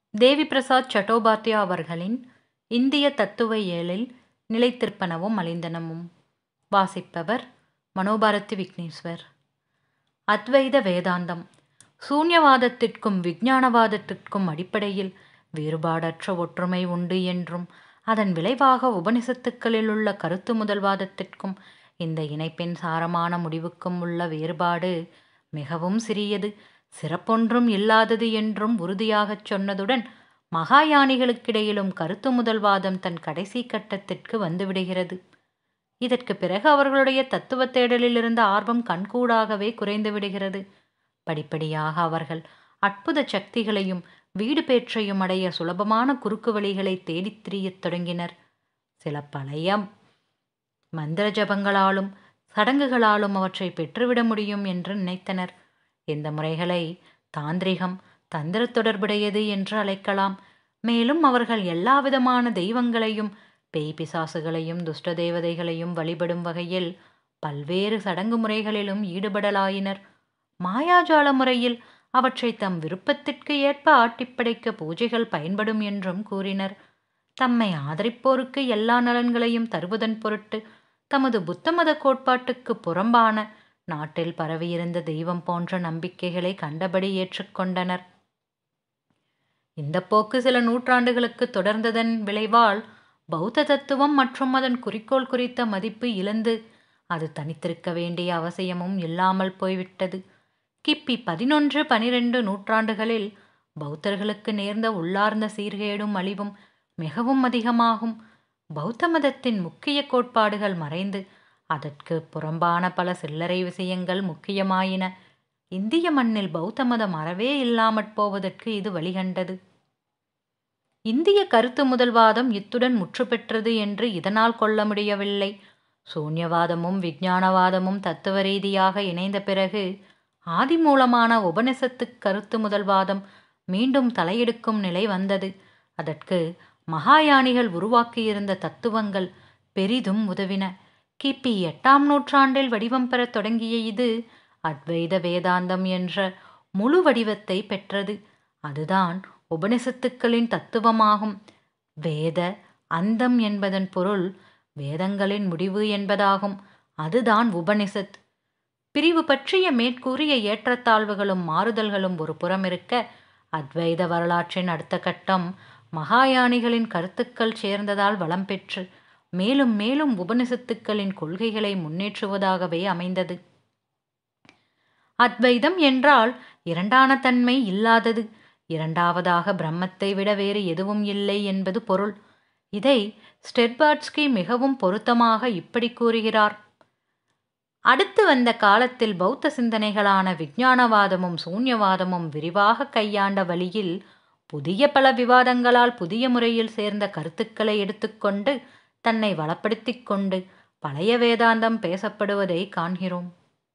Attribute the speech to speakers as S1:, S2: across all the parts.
S1: தேவி பிரசாத் சட்டோபாத்யா அவர்களின் இந்திய தத்துவ இயலில் நிலைத்திருப்பனவும் மலிந்தனமும் வாசிப்பவர் மனோபாரதி விக்னேஸ்வர் அத்வைத வேதாந்தம் சூன்யவாதத்திற்கும் விஞ்ஞானவாதத்திற்கும் அடிப்படையில் வேறுபாடற்ற ஒற்றுமை உண்டு என்றும் அதன் விளைவாக உபனிஷத்துக்களில் உள்ள கருத்து முதல்வாதத்திற்கும் இந்த இணைப்பின் சாரமான முடிவுக்கும் உள்ள வேறுபாடு மிகவும் சிறியது சிறப்பொன்றும் இல்லாதது என்றும் உறுதியாகச் சொன்னதுடன் மகாயானிகளுக்கிடையிலும் கருத்து முதல்வாதம் தன் கடைசி கட்டத்திற்கு வந்துவிடுகிறது இதற்கு பிறகு அவர்களுடைய தத்துவ தேடலில் இருந்த ஆர்வம் கண்கூடாகவே குறைந்து விடுகிறது படிப்படியாக அவர்கள் அற்புத சக்திகளையும் வீடு பேற்றையும் அடைய சுலபமான குறுக்கு வழிகளை தேடித் திரியத் தொடங்கினர் சில பழைய மந்திர ஜபங்களாலும் சடங்குகளாலும் அவற்றை பெற்றுவிட முடியும் என்று நினைத்தனர் இந்த முறைகளை தாந்திரிகம் தந்திர தொடர்புடையது என்று அழைக்கலாம் மேலும் அவர்கள் எல்லாவிதமான தெய்வங்களையும் பேய் பிசாசுகளையும் துஷ்ட தேவதைகளையும் வழிபடும் வகையில் பல்வேறு சடங்கு முறைகளிலும் ஈடுபடலாயினர் மாயாஜால முறையில் அவற்றை தம் விருப்பத்திற்கு ஏற்ப ஆட்டிப்படைக்க பூஜைகள் பயன்படும் என்றும் கூறினர் தம்மை ஆதரிப்போருக்கு எல்லா நலன்களையும் தருவதன் பொருட்டு தமது புத்தமத கோட்பாட்டுக்கு புறம்பான நாட்டில் பரவியிருந்த தெய்வம் போன்ற நம்பிக்கைகளை கண்டபடி ஏற்றுக்கொண்டனர் இந்த போக்கு சில நூற்றாண்டுகளுக்கு தொடர்ந்ததன் விளைவால் பௌத்த தத்துவம் மற்றும் அதன் குறிக்கோள் குறித்த மதிப்பு இழந்து அது தனித்திருக்க வேண்டிய அவசியமும் இல்லாமல் போய்விட்டது கிப்பி பதினொன்று பனிரெண்டு நூற்றாண்டுகளில் பௌத்தர்களுக்கு நேர்ந்த உள்ளார்ந்த சீர்கேடும் அழிவும் மிகவும் அதிகமாகும் பௌத்த மதத்தின் முக்கிய கோட்பாடுகள் மறைந்து அதற்கு புறம்பான பல சில்லறை விஷயங்கள் முக்கியமாயின இந்திய மண்ணில் பௌத்த மதம் அறவே இல்லாமற் போவதற்கு இது வழிகண்டது இந்திய கருத்து முதல்வாதம் இத்துடன் முற்று பெற்றது என்று இதனால் கொள்ள முடியவில்லை சூன்யவாதமும் விஞ்ஞானவாதமும் தத்துவ ரீதியாக இணைந்த பிறகு ஆதி மூலமான உபனிஷத்து கருத்து முதல்வாதம் மீண்டும் தலையெடுக்கும் நிலை வந்தது அதற்கு மகாயானிகள் உருவாக்கியிருந்த தத்துவங்கள் பெரிதும் உதவின கிபி எட்டாம் நூற்றாண்டில் வடிவம் பெறத் தொடங்கிய இது அத்வைத வேதாந்தம் என்ற முழு வடிவத்தை பெற்றது அதுதான் உபனிஷத்துக்களின் தத்துவமாகும் வேத அந்தம் என்பதன் பொருள் வேதங்களின் முடிவு என்பதாகும் அதுதான் உபனிஷத் பிரிவு பற்றிய மேற்கூறிய ஏற்றத்தாழ்வுகளும் மாறுதல்களும் ஒரு புறம் இருக்க அத்வைத வரலாற்றின் அடுத்த கட்டம் மகாயானிகளின் கருத்துக்கள் சேர்ந்ததால் வளம் பெற்று மேலும் மேலும் உபனிஷத்துக்களின் கொள்கைகளை முன்னேற்றுவதாகவே அமைந்தது அத்வைதம் என்றால் இரண்டான தன்மை இல்லாதது இரண்டாவதாக பிரம்மத்தை விட வேறு எதுவும் இல்லை என்பது பொருள் இதை ஸ்டெர்பாட்ஸ்கி மிகவும் பொருத்தமாக இப்படி கூறுகிறார் அடுத்து வந்த காலத்தில் பௌத்த சிந்தனைகளான விஞ்ஞானவாதமும் சூன்யவாதமும் விரிவாக கையாண்ட வழியில் புதிய பல விவாதங்களால் புதிய முறையில் சேர்ந்த கருத்துக்களை எடுத்துக்கொண்டு தன்னை வளப்படுத்திக் கொண்டு பழைய வேதாந்தம் பேசப்படுவதை காண்கிறோம்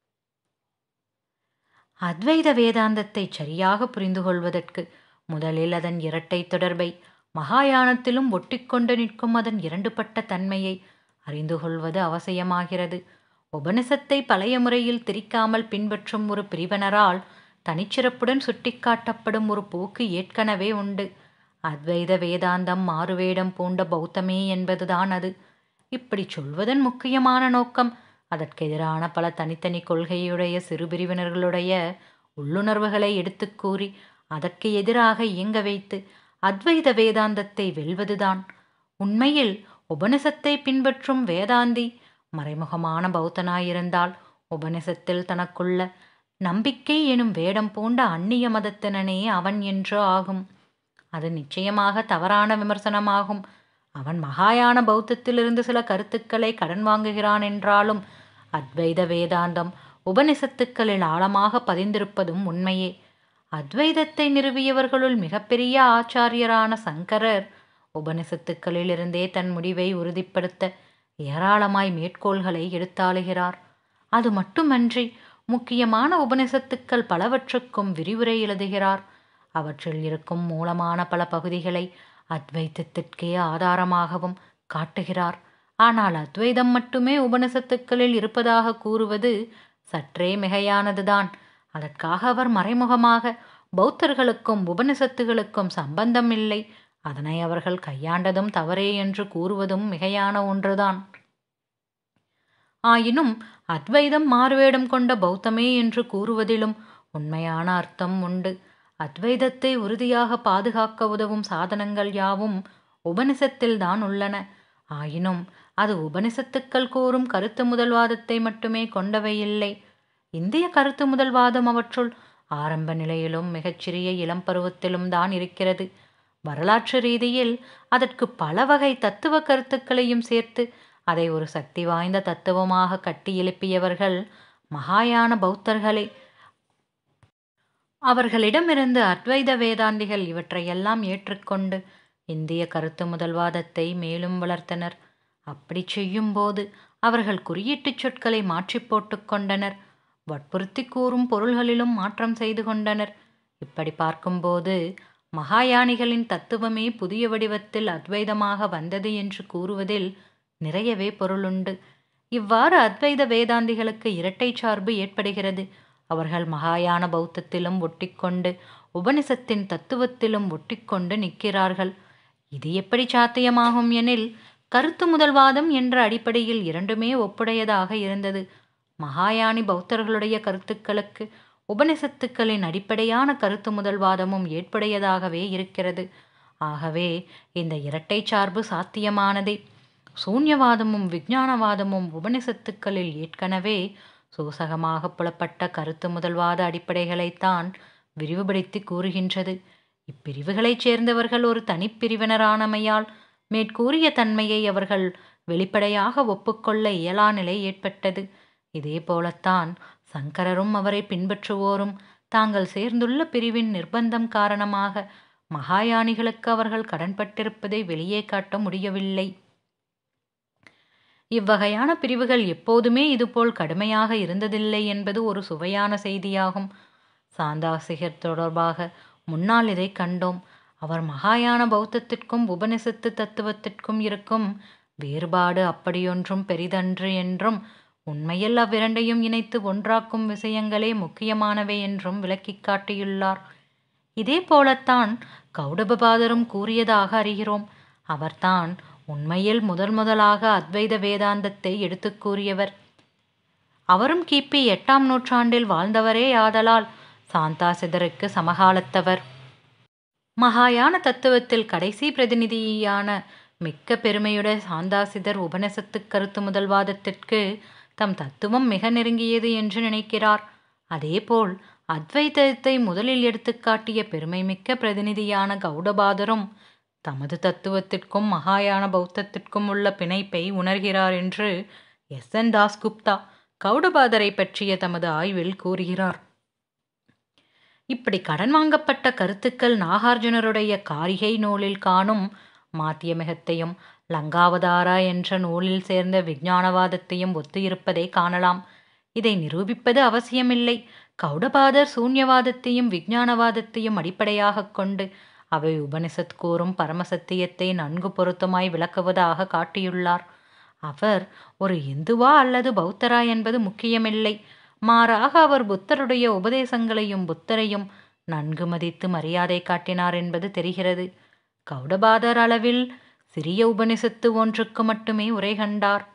S1: அத்வைத வேதாந்தத்தை சரியாக புரிந்து கொள்வதற்கு முதலில் அதன் இரட்டை தொடர்பை மகாயானத்திலும் ஒட்டிக்கொண்டு நிற்கும் அதன் இரண்டுபட்ட தன்மையை அறிந்து கொள்வது அவசியமாகிறது உபனிஷத்தை பழைய முறையில் திரிக்காமல் பின்பற்றும் ஒரு பிரிவினரால் தனிச்சிறப்புடன் சுட்டிக்காட்டப்படும் ஒரு போக்கு ஏற்கனவே உண்டு அத்வைத வேதாந்தம் மாறுவேடம் பூண்ட பௌத்தமே என்பதுதான் அது இப்படி சொல்வதன் முக்கியமான நோக்கம் அதற்கு எதிரான பல தனித்தனி கொள்கையுடைய சிறு பிரிவினர்களுடைய உள்ளுணர்வுகளை எடுத்து கூறி அதற்கு எதிராக இயங்க வைத்து அத்வைத வேதாந்தத்தை வெல்வதுதான் உண்மையில் உபனிஷத்தை பின்பற்றும் வேதாந்தி மறைமுகமான பௌத்தனாயிருந்தால் உபனிஷத்தில் தனக்குள்ள நம்பிக்கை எனும் வேடம் பூண்ட அந்நிய மதத்தினனே அவன் என்று ஆகும் அது நிச்சயமாக தவறான விமர்சனமாகும் அவன் மகாயான பௌத்தத்திலிருந்து சில கருத்துக்களை கடன் வாங்குகிறான் என்றாலும் அத்வைத வேதாந்தம் உபனிஷத்துக்களில் ஆழமாக பதிந்திருப்பதும் உண்மையே அத்வைதத்தை நிறுவியவர்களுள் மிகப்பெரிய ஆச்சாரியரான சங்கரர் உபனிஷத்துக்களிலிருந்தே தன் முடிவை உறுதிப்படுத்த ஏராளமாய் மேற்கோள்களை எடுத்தாளுகிறார் அது மட்டுமன்றி முக்கியமான உபனிஷத்துக்கள் பலவற்றுக்கும் விரிவுரை எழுதுகிறார் அவற்றில் இருக்கும் மூலமான பல பகுதிகளை அத்வைத்தத்திற்கே ஆதாரமாகவும் காட்டுகிறார் ஆனால் அத்வைதம் மட்டுமே உபனிஷத்துக்களில் இருப்பதாக கூறுவது சற்றே மிகையானதுதான் அதற்காக அவர் மறைமுகமாக பௌத்தர்களுக்கும் உபனிஷத்துகளுக்கும் சம்பந்தம் இல்லை அதனை அவர்கள் கையாண்டதும் தவறே என்று கூறுவதும் மிகையான ஒன்றுதான் ஆயினும் அத்வைதம் மாறுவேடம் கொண்ட பௌத்தமே என்று கூறுவதிலும் உண்மையான அர்த்தம் உண்டு அத்வைதத்தை உறுதியாக பாதுகாக்க உதவும் சாதனங்கள் யாவும் உபனிஷத்தில்தான் உள்ளன ஆயினும் அது உபனிஷத்துக்கள் கூறும் கருத்து முதல்வாதத்தை மட்டுமே கொண்டவை இல்லை இந்திய கருத்து முதல்வாதம் அவற்றுள் ஆரம்ப நிலையிலும் மிகச்சிறிய இளம் பருவத்திலும் தான் இருக்கிறது வரலாற்று ரீதியில் அதற்கு பல வகை தத்துவ கருத்துக்களையும் சேர்த்து அதை ஒரு சக்தி வாய்ந்த தத்துவமாக கட்டி எழுப்பியவர்கள் மகாயான பௌத்தர்களே அவர்களிடமிருந்து அத்வைத வேதாந்திகள் இவற்றையெல்லாம் ஏற்றுக்கொண்டு இந்திய கருத்து முதல்வாதத்தை மேலும் வளர்த்தனர் அப்படி செய்யும்போது அவர்கள் குறியீட்டுச் சொற்களை மாற்றி போட்டு கொண்டனர் வற்புறுத்தி கூறும் பொருள்களிலும் மாற்றம் செய்து கொண்டனர் இப்படி பார்க்கும்போது மகாயானிகளின் தத்துவமே புதிய வடிவத்தில் அத்வைதமாக வந்தது என்று கூறுவதில் நிறையவே பொருளுண்டு இவ்வாறு அத்வைத வேதாந்திகளுக்கு இரட்டை சார்பு ஏற்படுகிறது அவர்கள் மகாயான பௌத்தத்திலும் ஒட்டிக்கொண்டு உபனிஷத்தின் தத்துவத்திலும் ஒட்டிக்கொண்டு நிற்கிறார்கள் இது எப்படி சாத்தியமாகும் எனில் கருத்து முதல்வாதம் என்ற அடிப்படையில் இரண்டுமே ஒப்புடையதாக இருந்தது மகாயானி பௌத்தர்களுடைய கருத்துக்களுக்கு உபனிஷத்துக்களின் அடிப்படையான கருத்து முதல்வாதமும் ஏற்புடையதாகவே இருக்கிறது ஆகவே இந்த இரட்டை சார்பு சாத்தியமானதே சூன்யவாதமும் விஞ்ஞானவாதமும் உபனிஷத்துக்களில் ஏற்கனவே சூசகமாக புலப்பட்ட கருத்து முதல்வாத அடிப்படைகளைத்தான் விரிவுபடுத்தி கூறுகின்றது இப்பிரிவுகளைச் சேர்ந்தவர்கள் ஒரு தனிப்பிரிவினரானமையால் மேற்கூறிய தன்மையை அவர்கள் வெளிப்படையாக ஒப்புக்கொள்ள இயலா நிலை ஏற்பட்டது இதே போலத்தான் சங்கரரும் அவரை பின்பற்றுவோரும் தாங்கள் சேர்ந்துள்ள பிரிவின் நிர்பந்தம் காரணமாக மகாயானிகளுக்கு அவர்கள் கடன்பட்டிருப்பதை வெளியே காட்ட முடியவில்லை இவ்வகையான பிரிவுகள் எப்போதுமே இதுபோல் கடுமையாக இருந்ததில்லை என்பது ஒரு சுவையான செய்தியாகும் சாந்தாசிகர் தொடர்பாக முன்னால் இதை கண்டோம் அவர் மகாயான பௌத்தத்திற்கும் உபனிஷத்து தத்துவத்திற்கும் இருக்கும் வேறுபாடு அப்படியொன்றும் பெரிதன்று என்றும் உண்மையில் அவ்விரண்டையும் இணைத்து ஒன்றாக்கும் விஷயங்களே முக்கியமானவை என்றும் விளக்கிக் காட்டியுள்ளார் இதே போலத்தான் கௌடபபாதரும் கூறியதாக அறிகிறோம் அவர்தான் உண்மையில் முதல் முதலாக அத்வைத வேதாந்தத்தை எடுத்துக் கூறியவர் அவரும் கிபி எட்டாம் நூற்றாண்டில் வாழ்ந்தவரே ஆதலால் சாந்தாசிதருக்கு சமகாலத்தவர் மகாயான தத்துவத்தில் கடைசி பிரதிநிதியான மிக்க பெருமையுடைய சாந்தாசிதர் உபனிஷத்து கருத்து முதல்வாதத்திற்கு தம் தத்துவம் மிக நெருங்கியது என்று நினைக்கிறார் அதேபோல் அத்வைதத்தை முதலில் எடுத்துக்காட்டிய பெருமை மிக்க பிரதிநிதியான கௌடபாதரும் தமது தத்துவத்திற்கும் மகாயான பௌத்தத்திற்கும் உள்ள பிணைப்பை உணர்கிறார் என்று எஸ் என் தாஸ்குப்தா கௌடபாதரை பற்றிய தமது ஆய்வில் கூறுகிறார் இப்படி கடன் வாங்கப்பட்ட கருத்துக்கள் நாகார்ஜுனருடைய காரிகை நூலில் காணும் மாத்தியமிகத்தையும் லங்காவதாரா என்ற நூலில் சேர்ந்த விஞ்ஞானவாதத்தையும் ஒத்து இருப்பதை காணலாம் இதை நிரூபிப்பது அவசியமில்லை கௌடபாதர் சூன்யவாதத்தையும் விஞ்ஞானவாதத்தையும் அடிப்படையாகக் கொண்டு அவை உபனிஷத் கூறும் பரமசத்தியத்தை நன்கு பொருத்தமாய் விளக்குவதாக காட்டியுள்ளார் அவர் ஒரு இந்துவா அல்லது பௌத்தரா என்பது முக்கியமில்லை மாறாக அவர் புத்தருடைய உபதேசங்களையும் புத்தரையும் நன்கு மதித்து மரியாதை காட்டினார் என்பது தெரிகிறது கௌடபாதர் அளவில் சிறிய உபனிஷத்து ஒன்றுக்கு மட்டுமே உரை கண்டார்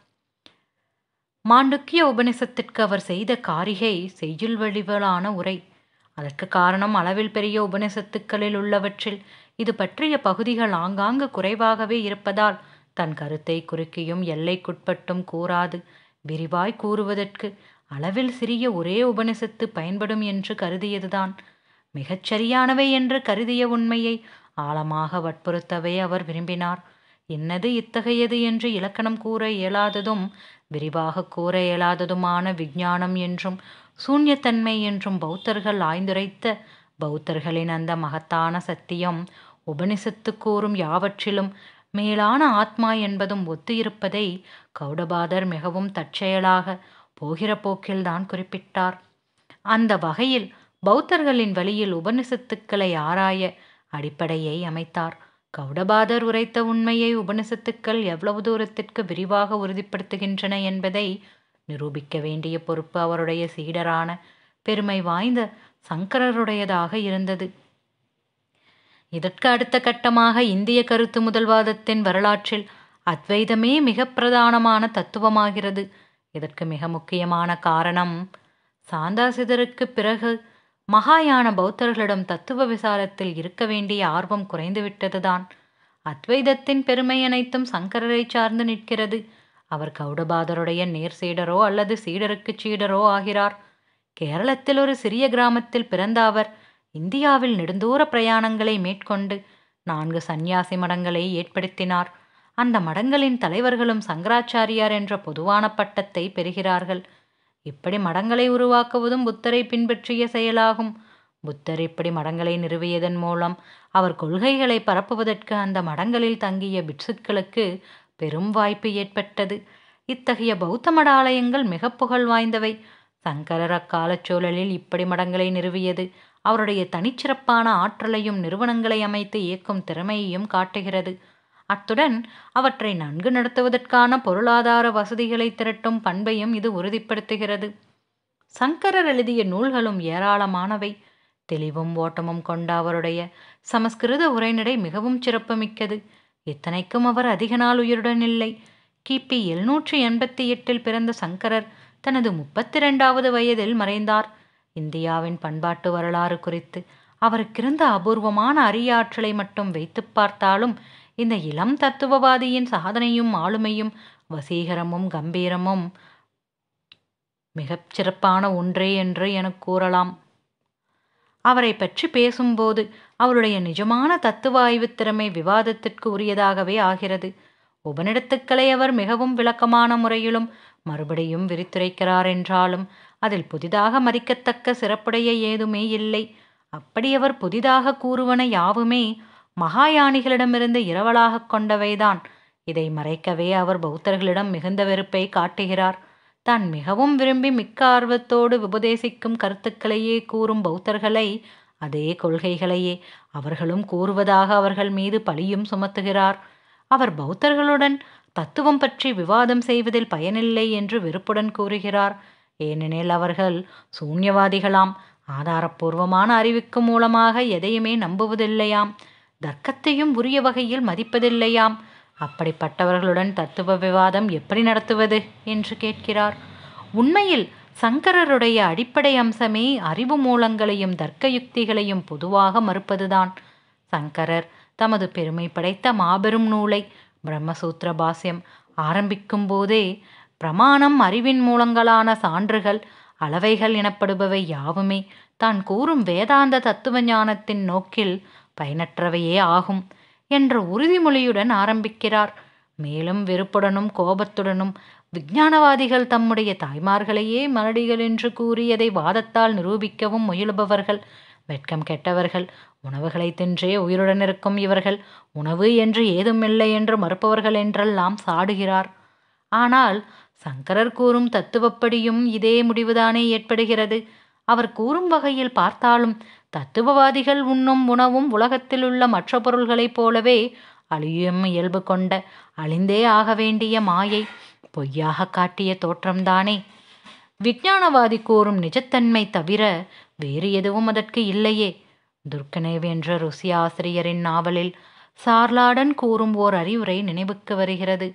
S1: மாண்டுக்கிய உபனிஷத்திற்கு அவர் செய்த காரிகை செய்யுள் வடிவிலான உரை அதற்கு காரணம் அளவில் பெரிய உபனிஷத்துக்களில் உள்ளவற்றில் இது பற்றிய பகுதிகள் ஆங்காங்கு குறைவாகவே இருப்பதால் தன் கருத்தை குறுக்கியும் எல்லைக்குட்பட்டும் கூறாது விரிவாய் கூறுவதற்கு அளவில் சிறிய ஒரே உபனிஷத்து பயன்படும் என்று கருதியதுதான் மிகச் சரியானவை என்று கருதிய உண்மையை ஆழமாக வற்புறுத்தவே அவர் விரும்பினார் என்னது இத்தகையது என்று இலக்கணம் கூற இயலாததும் விரிவாக கூற இயலாததுமான விஞ்ஞானம் என்றும் சூன்யத்தன்மை என்றும் பௌத்தர்கள் ஆய்ந்துரைத்த பௌத்தர்களின் அந்த மகத்தான சத்தியம் உபனிஷத்து கூறும் யாவற்றிலும் மேலான ஆத்மா என்பதும் ஒத்து இருப்பதை கௌடபாதர் மிகவும் தற்செயலாக போகிற போக்கில்தான் குறிப்பிட்டார் அந்த வகையில் பௌத்தர்களின் வழியில் உபனிஷத்துக்களை ஆராய அடிப்படையை அமைத்தார் கௌடபாதர் உரைத்த உண்மையை உபனிஷத்துக்கள் எவ்வளவு தூரத்திற்கு விரிவாக உறுதிப்படுத்துகின்றன என்பதை நிரூபிக்க வேண்டிய பொறுப்பு அவருடைய சீடரான பெருமை வாய்ந்த சங்கரருடையதாக இருந்தது இதற்கு அடுத்த கட்டமாக இந்திய கருத்து முதல்வாதத்தின் வரலாற்றில் அத்வைதமே மிக பிரதானமான தத்துவமாகிறது இதற்கு மிக முக்கியமான காரணம் சாந்தாசிதருக்கு பிறகு மகாயான பௌத்தர்களிடம் தத்துவ விசாரத்தில் இருக்க வேண்டிய ஆர்வம் குறைந்துவிட்டதுதான் அத்வைதத்தின் பெருமை அனைத்தும் சங்கரரை சார்ந்து நிற்கிறது அவர் கௌடபாதருடைய நேர் சீடரோ அல்லது சீடருக்கு சீடரோ ஆகிறார் கேரளத்தில் ஒரு சிறிய கிராமத்தில் பிறந்த அவர் இந்தியாவில் நெடுந்தூர பிரயாணங்களை மேற்கொண்டு நான்கு சந்நியாசி மடங்களை ஏற்படுத்தினார் அந்த மடங்களின் தலைவர்களும் சங்கராச்சாரியார் என்ற பொதுவான பட்டத்தை பெறுகிறார்கள் இப்படி மடங்களை உருவாக்குவதும் புத்தரை பின்பற்றிய செயலாகும் புத்தர் இப்படி மடங்களை நிறுவியதன் மூலம் அவர் கொள்கைகளை பரப்புவதற்கு அந்த மடங்களில் தங்கிய பிட்சுக்களுக்கு பெரும் வாய்ப்பு ஏற்பட்டது இத்தகைய பௌத்த மட ஆலயங்கள் மிக புகழ் வாய்ந்தவை சங்கரர் அக்காலச் சூழலில் இப்படி மடங்களை நிறுவியது அவருடைய தனிச்சிறப்பான ஆற்றலையும் நிறுவனங்களை அமைத்து இயக்கும் திறமையையும் காட்டுகிறது அத்துடன் அவற்றை நன்கு நடத்துவதற்கான பொருளாதார வசதிகளை திரட்டும் பண்பையும் இது உறுதிப்படுத்துகிறது சங்கரர் எழுதிய நூல்களும் ஏராளமானவை தெளிவும் ஓட்டமும் கொண்ட அவருடைய சமஸ்கிருத உரைநடை மிகவும் சிறப்புமிக்கது இத்தனைக்கும் அவர் அதிக நாள் உயிருடன் இல்லை கிபி எழுநூற்றி எண்பத்தி எட்டில் பிறந்த சங்கரர் தனது முப்பத்தி ரெண்டாவது வயதில் மறைந்தார் இந்தியாவின் பண்பாட்டு வரலாறு குறித்து அவருக்கிருந்த அபூர்வமான அறியாற்றலை மட்டும் வைத்து பார்த்தாலும் இந்த இளம் தத்துவவாதியின் சாதனையும் ஆளுமையும் வசீகரமும் கம்பீரமும் மிகச் சிறப்பான ஒன்றே என்று எனக் கூறலாம் அவரை பற்றி பேசும்போது அவருடைய நிஜமான தத்துவ ஆய்வுத் திறமை விவாதத்திற்கு உரியதாகவே ஆகிறது உபனிடத்துக்களை அவர் மிகவும் விளக்கமான முறையிலும் மறுபடியும் விரித்துரைக்கிறார் என்றாலும் அதில் புதிதாக மதிக்கத்தக்க சிறப்புடைய ஏதுமே இல்லை அப்படி அவர் புதிதாக கூறுவன யாவுமே மகாயானிகளிடமிருந்து இரவலாகக் கொண்டவைதான் இதை மறைக்கவே அவர் பௌத்தர்களிடம் மிகுந்த வெறுப்பை காட்டுகிறார் தான் மிகவும் விரும்பி மிக்க ஆர்வத்தோடு உபதேசிக்கும் கருத்துக்களையே கூறும் பௌத்தர்களை அதே கொள்கைகளையே அவர்களும் கூறுவதாக அவர்கள் மீது பழியும் சுமத்துகிறார் அவர் பௌத்தர்களுடன் தத்துவம் பற்றி விவாதம் செய்வதில் பயனில்லை என்று வெறுப்புடன் கூறுகிறார் ஏனெனில் அவர்கள் சூன்யவாதிகளாம் ஆதாரப்பூர்வமான அறிவுக்கு மூலமாக எதையுமே நம்புவதில்லையாம் தர்க்கத்தையும் உரிய வகையில் மதிப்பதில்லையாம் அப்படிப்பட்டவர்களுடன் தத்துவ விவாதம் எப்படி நடத்துவது என்று கேட்கிறார் உண்மையில் சங்கரருடைய அடிப்படை அம்சமே அறிவு மூலங்களையும் தர்க்க யுக்திகளையும் பொதுவாக மறுப்பதுதான் சங்கரர் தமது பெருமை படைத்த மாபெரும் நூலை பிரம்மசூத்திர பாஸ்யம் ஆரம்பிக்கும் போதே பிரமாணம் அறிவின் மூலங்களான சான்றுகள் அளவைகள் எனப்படுபவை யாவுமே தான் கூறும் வேதாந்த தத்துவ ஞானத்தின் நோக்கில் பயனற்றவையே ஆகும் என்ற உறுதிமொழியுடன் ஆரம்பிக்கிறார் மேலும் வெறுப்புடனும் கோபத்துடனும் விஞ்ஞானவாதிகள் தம்முடைய தாய்மார்களையே மலடிகள் என்று கூறியதை வாதத்தால் நிரூபிக்கவும் முயலுபவர்கள் வெட்கம் கெட்டவர்கள் உணவுகளை தின்றே உயிருடன் இருக்கும் இவர்கள் உணவு என்று ஏதுமில்லை என்று மறுப்பவர்கள் என்றெல்லாம் சாடுகிறார் ஆனால் சங்கரர் கூறும் தத்துவப்படியும் இதே முடிவுதானே ஏற்படுகிறது அவர் கூறும் வகையில் பார்த்தாலும் தத்துவவாதிகள் உண்ணும் உணவும் உலகத்தில் உள்ள மற்ற பொருள்களைப் போலவே அழியும் இயல்பு கொண்ட அழிந்தே ஆக வேண்டிய மாயை பொய்யாக காட்டிய தோற்றம்தானே விஞ்ஞானவாதி கூறும் நிஜத்தன்மை தவிர வேறு எதுவும் அதற்கு இல்லையே துர்க்கனேவ் என்ற ருசிய ஆசிரியரின் நாவலில் சார்லாடன் கூறும் ஓர் அறிவுரை நினைவுக்கு வருகிறது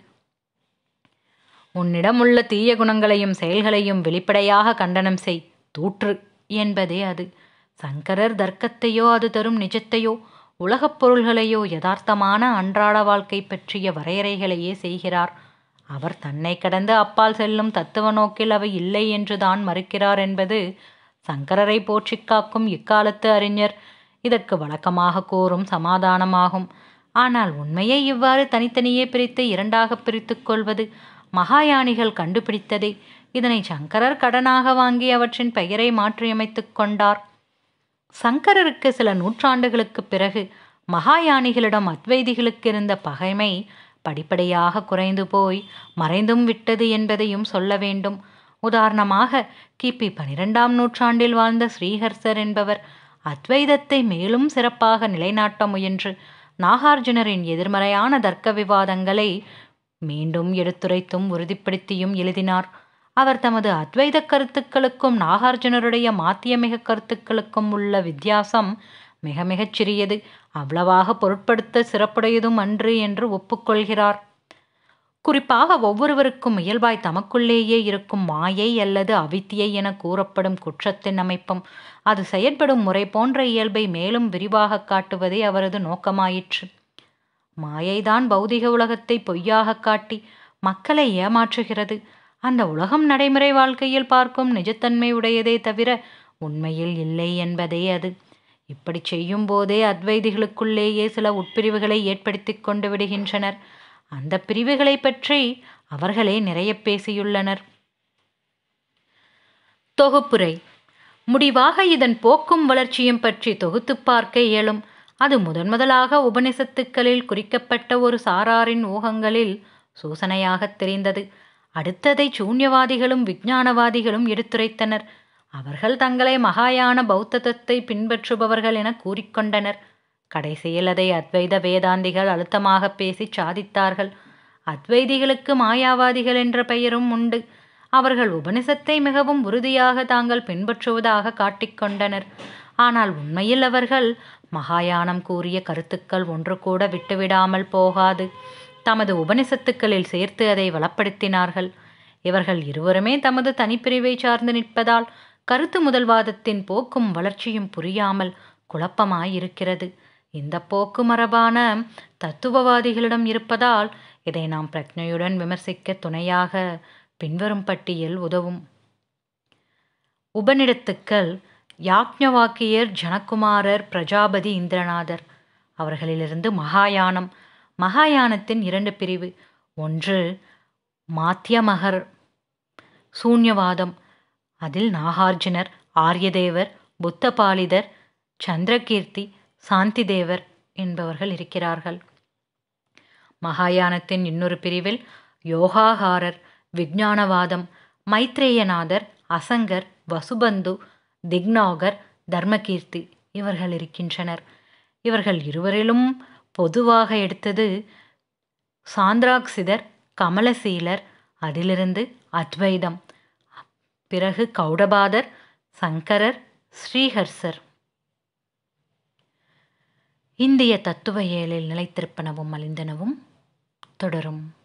S1: உன்னிடமுள்ள தீய குணங்களையும் செயல்களையும் வெளிப்படையாக கண்டனம் செய் தூற்று என்பதே அது சங்கரர் தர்க்கத்தையோ அது தரும் நிஜத்தையோ உலகப் பொருள்களையோ யதார்த்தமான அன்றாட வாழ்க்கை பற்றிய வரையறைகளையே செய்கிறார் அவர் தன்னை கடந்து அப்பால் செல்லும் தத்துவ நோக்கில் அவை இல்லை என்று தான் மறுக்கிறார் என்பது சங்கரரை போற்றிக் காக்கும் இக்காலத்து அறிஞர் இதற்கு வழக்கமாக கூறும் சமாதானமாகும் ஆனால் உண்மையை இவ்வாறு தனித்தனியே பிரித்து இரண்டாக பிரித்துக் கொள்வது மகாயானிகள் கண்டுபிடித்ததே இதனை சங்கரர் கடனாக வாங்கி அவற்றின் பெயரை மாற்றியமைத்துக் கொண்டார் சங்கரருக்கு சில நூற்றாண்டுகளுக்குப் பிறகு மகாயானிகளிடம் அத்வைதிகளுக்கு இருந்த பகைமை படிப்படியாக குறைந்து போய் மறைந்தும் விட்டது என்பதையும் சொல்ல வேண்டும் உதாரணமாக கிபி பனிரெண்டாம் நூற்றாண்டில் வாழ்ந்த ஸ்ரீஹர்சர் என்பவர் அத்வைதத்தை மேலும் சிறப்பாக நிலைநாட்ட முயன்று நாகார்ஜுனரின் எதிர்மறையான தர்க்க விவாதங்களை மீண்டும் எடுத்துரைத்தும் உறுதிப்படுத்தியும் எழுதினார் அவர் தமது அத்வைத கருத்துக்களுக்கும் நாகார்ஜுனருடைய மாத்தியமிக கருத்துக்களுக்கும் உள்ள வித்தியாசம் மிக மிகச் சிறியது அவ்வளவாக பொருட்படுத்த சிறப்புடையதும் அன்று என்று ஒப்புக்கொள்கிறார் குறிப்பாக ஒவ்வொருவருக்கும் இயல்பாய் தமக்குள்ளேயே இருக்கும் மாயை அல்லது அவித்தியை என கூறப்படும் குற்றத்தின் அமைப்பும் அது செயற்படும் முறை போன்ற இயல்பை மேலும் விரிவாக காட்டுவதே அவரது நோக்கமாயிற்று மாயைதான் பௌதிக உலகத்தை பொய்யாக காட்டி மக்களை ஏமாற்றுகிறது அந்த உலகம் நடைமுறை வாழ்க்கையில் பார்க்கும் நிஜத்தன்மை உடையதே தவிர உண்மையில் இல்லை என்பதே அது இப்படி செய்யும் போதே அத்வைதிகளுக்குள்ளேயே சில உட்பிரிவுகளை ஏற்படுத்தி கொண்டு விடுகின்றனர் அந்த பிரிவுகளை பற்றி அவர்களே நிறைய பேசியுள்ளனர் தொகுப்புரை முடிவாக இதன் போக்கும் வளர்ச்சியும் பற்றி தொகுத்து பார்க்க இயலும் அது முதன் முதலாக உபனிஷத்துக்களில் குறிக்கப்பட்ட ஒரு சாராரின் ஊகங்களில் சூசனையாகத் தெரிந்தது அடுத்ததை சூன்யவாதிகளும் விஞ்ஞானவாதிகளும் எடுத்துரைத்தனர் அவர்கள் தங்களை மகாயான பௌத்தத்தை பின்பற்றுபவர்கள் என கூறிக்கொண்டனர் கடைசியில் அதை அத்வைத வேதாந்திகள் அழுத்தமாக பேசி சாதித்தார்கள் அத்வைதிகளுக்கு மாயாவாதிகள் என்ற பெயரும் உண்டு அவர்கள் உபனிஷத்தை மிகவும் உறுதியாக தாங்கள் பின்பற்றுவதாக காட்டிக்கொண்டனர் ஆனால் உண்மையில் அவர்கள் மகாயானம் கூறிய கருத்துக்கள் ஒன்று கூட விட்டுவிடாமல் போகாது தமது உபனிஷத்துக்களில் சேர்த்து அதை வளப்படுத்தினார்கள் இவர்கள் இருவருமே தமது தனிப்பிரிவை சார்ந்து நிற்பதால் கருத்து முதல்வாதத்தின் போக்கும் வளர்ச்சியும் புரியாமல் குழப்பமாயிருக்கிறது இந்த போக்கு மரபான தத்துவவாதிகளிடம் இருப்பதால் இதை நாம் பிரக்ஞையுடன் விமர்சிக்க துணையாக பின்வரும் பட்டியல் உதவும் உபநிடத்துக்கள் யாக்ஞவாக்கியர் ஜனகுமாரர் பிரஜாபதி இந்திரநாதர் அவர்களிலிருந்து மகாயானம் மகாயானத்தின் இரண்டு பிரிவு ஒன்று மாத்தியமகர் சூன்யவாதம் அதில் நாகார்ஜுனர் ஆரியதேவர் புத்தபாலிதர் சந்திரகீர்த்தி சாந்திதேவர் என்பவர்கள் இருக்கிறார்கள் மகாயானத்தின் இன்னொரு பிரிவில் யோகாகாரர் விஞ்ஞானவாதம் மைத்ரேயநாதர் அசங்கர் வசுபந்து திக்னாகர் தர்மகீர்த்தி இவர்கள் இருக்கின்றனர் இவர்கள் இருவரிலும் பொதுவாக எடுத்தது சாந்திராக்சிதர் கமலசீலர் அதிலிருந்து அத்வைதம் பிறகு கௌடபாதர் சங்கரர் ஸ்ரீஹர்சர் இந்திய தத்துவ ஏழில் நிலைத்திருப்பனவும் மலிந்தனவும் தொடரும்